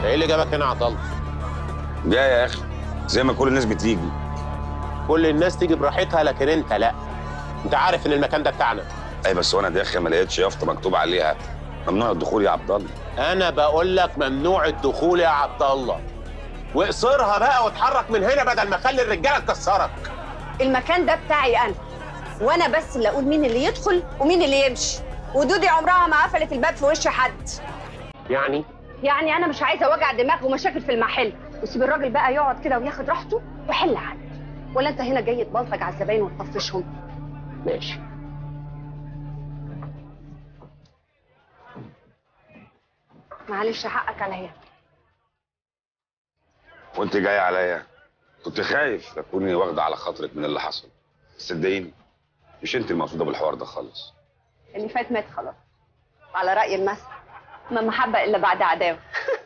ايه اللي جابك هنا يا عطل جاي يا اخي زي ما كل الناس بتيجي كل الناس تيجي براحتها لكن انت لا انت عارف ان المكان ده بتاعنا اي بس وانا داخل ما لقيتش يافطه مكتوب عليها ممنوع الدخول يا عبد الله انا بقول لك ممنوع الدخول يا عبد الله واقصرها بقى واتحرك من هنا بدل ما اخلي الرجاله تكسرك المكان ده بتاعي انا وانا بس اللي اقول مين اللي يدخل ومين اللي يمشي ودودي عمرها ما قفلت الباب في وش حد يعني يعني انا مش عايزه وجع دماغ ومشاكل في المحل وسيب الراجل بقى يقعد كده وياخد راحته ويحل عادي ولا انت هنا جاي تبلطج على الزباين وتطفشهم ماشي معلش حقك عليا وانت جاي عليا كنت خايف تكوني واخده على خاطرك من اللي حصل صدقيني مش انت المقصوده بالحوار ده خالص اللي فات مات خلاص على رأي المثل ما محبة إلا بعد عداوة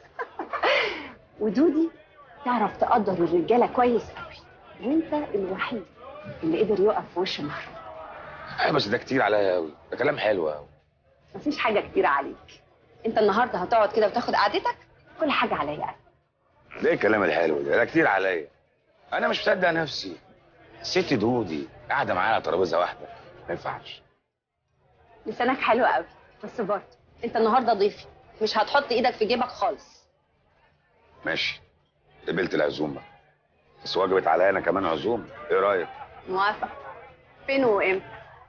ودودي تعرف تقدر الرجالة كويس قوي وانت الوحيد اللي قدر يقف في وش محمد ايوه بس ده كتير عليا قوي ده كلام حلو قوي مفيش حاجة كتيرة عليك انت النهاردة هتقعد كده وتاخد قعدتك كل حاجة عليا أنا. ليه الكلام الحلو ده ده كتير عليا انا مش مصدق نفسي ست دودي قاعده معايا على ترابيزه واحده ما ينفعش لسانك حلو قوي بس برضه انت النهارده ضيفي مش هتحط ايدك في جيبك خالص ماشي قبلت العزومه بس وجبت عليا انا كمان عزومه ايه رايك موافق فين وامتى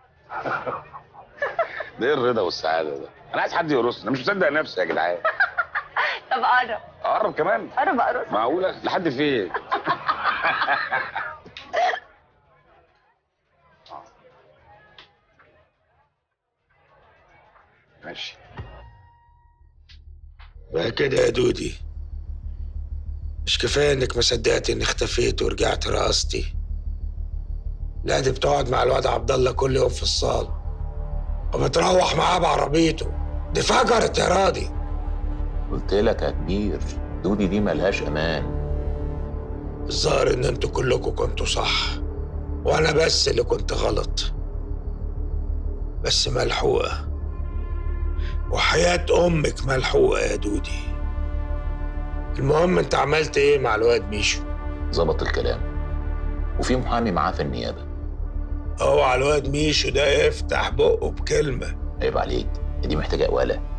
ده ايه الرضا والسعاده ده انا عايز حد يرص انا مش مصدق نفسي يا جدعان طب قرب اقرب كمان قرب اقرص معقوله لحد فين ماشي بقى كده يا دودي مش كفايه انك ما صدقت اني اختفيت ورجعت رقصتي لا دي بتقعد مع الواد عبد الله كل يوم في الصاله وبتروح معاه بعربيته دي فجرت يا راضي قلت لك يا كبير دودي دي ملهاش امان الظاهر ان انتوا كلكم كنتوا صح وانا بس اللي كنت غلط بس ملحوقه وحياه امك ملحوقه يا دودي المهم انت عملت ايه مع الواد ميشو ظبط الكلام وفي محامي معاه في النيابه اوعى الواد ميشو ده يفتح بقه بكلمه عيب عليك دي محتاجه ولا